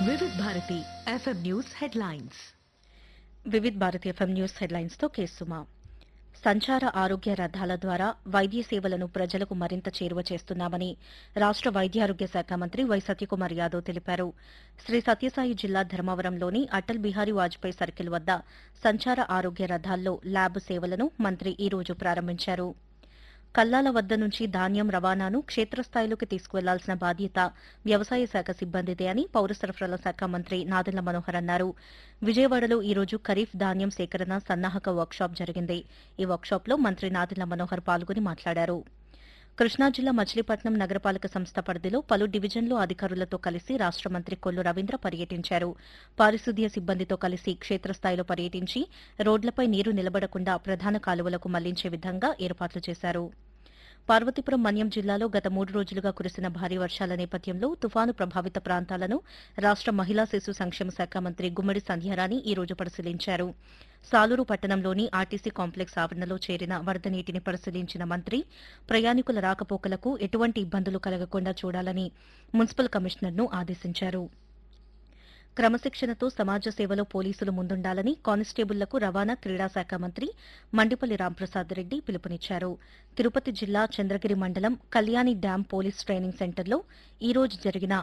Vividh Bharati FM news headlines Vividh Bharati FM news headlines తో కేసుమా సంచార ఆరోగ్య రథాల ద్వారా వైద్య సేవలను ప్రజలకు మరింత చేరువ చేస్తున్నామని రాష్ట వైద్యారోగ్య శాఖ మంత్రి వై సత్యకుమార్ యాదవ్ తెలిపారు శ్రీ సత్యసాయి జిల్లా ధర్మవరంలోని అటల్ బిహారీ వాజ్పేయి సర్కిల్ వద్ద సంచార ఆరోగ్య రథాల్లో ల్యాబ్ సేవలను మంత్రి ఈ రోజు ప్రారంభించారు కల్లాల వద్ద నుంచి ధాన్యం రవాణాను క్షేత్రస్థాయిలోకి తీసుకువెళ్లాల్సిన బాధ్యత వ్యవసాయ శాఖ సిబ్బందిదే అని పౌర సరఫరాల శాఖ మంత్రి నాదెళ్ల మనోహర్ అన్నారు విజయవాడలో ఈ రోజు ఖరీఫ్ ధాన్యం సేకరణ సన్నాహక వర్క్షాప్ జరిగింది ఈ వర్క్షాప్లో మంత్రి నాదెళ్ల మనోహర్ పాల్గొని మాట్లాడారు కృష్ణా జిల్లా మచిలీపట్నం నగరపాలక సంస్థ పరిధిలో పలు డివిజన్లు అధికారులతో కలిసి రాష్ట మంత్రి కొల్లు రవీంద్ర పర్యటించారు పారిశుద్ధ్య సిబ్బందితో కలిసి క్షేత్రస్థాయిలో పర్యటించి రోడ్లపై నీరు నిలబడకుండా ప్రధాన కాలువలకు మళ్లించే విధంగా ఏర్పాట్లు చేశారు పార్వతీపురం మన్యం జిల్లాలో గత మూడు రోజులుగా కురిసిన భారీ వర్షాల నేపథ్యంలో తుఫాను ప్రభావిత ప్రాంతాలను రాష్ట మహిళా శిశు సంక్షేమ శాఖ మంత్రి గుమ్మడి సంధ్యారాణి ఈ రోజు పరిశీలించారు సాలూరు పట్టణంలోని ఆర్టీసీ కాంప్లెక్స్ ఆవరణలో చేరిన వరద నీటిని పరిశీలించిన మంత్రి ప్రయాణికుల రాకపోకలకు ఎటువంటి ఇబ్బందులు కలగకుండా చూడాలని మున్సిపల్ కమిషనర్ను ఆదేశించారు క్రమశిక్షణతో సమాజ సేవలో పోలీసులు ముందుండాలని కానిస్టేబుళ్లకు రవాణా క్రీడా శాఖ మంత్రి మండిపల్లి రాంప్రసాద్ రెడ్డి పిలుపునిచ్చారు తిరుపతి జిల్లా చంద్రగిరి మండలం కళ్యాణి డ్యాం పోలీస్ ట్రైనింగ్ సెంటర్లో ఈ రోజు జరిగిన